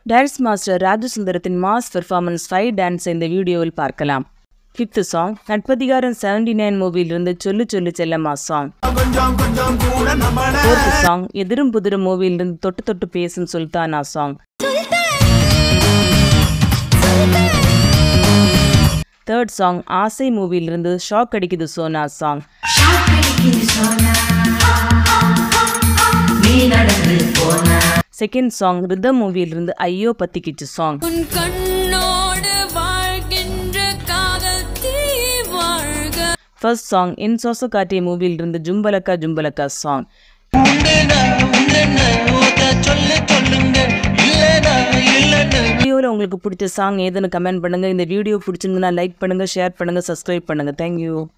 dance master ராஜசுந்தரத்தின் mass performance five dance இந்த வீடியோவில் பார்க்கலாம் fifth song Natpadhigaram seventy nine மூவியிலிருந்து சொல்லு சொல்லு செல்லம்மா சாங் ஃபோர்த் சாங் எதிரும் புதிரும் மூவியிலிருந்து தொட்டு தொட்டு பேசும் சுல்தானா சாங் தேர்ட் சாங் ஆசை மூவியிலிருந்து ஷாக் அடிக்குது Sona song second song rhythm மூவியிலிருந்து ஐயோ பத்திக்கிச்சு சாங் உன் கண்ணோடு வாழ்கின்ற காதல் தீ வாழ்க ஃபர்ஸ்ட் சாங் என் சோச காட்டிய மூவியிலிருந்து ஜும்பலக்கா ஜும்பலக்கா சாங் வீடியோவில் உங்களுக்கு பிடிச்ச சாங் ஏதுன்னு கமெண்ட் பண்ணுங்க இந்த வீடியோ பிடிச்சிருந்ததுன்னா லைக் பண்ணுங்க ஷேர் பண்ணுங்க சப்ஸ்கிரைப் பண்ணுங்க தேங்க்யூ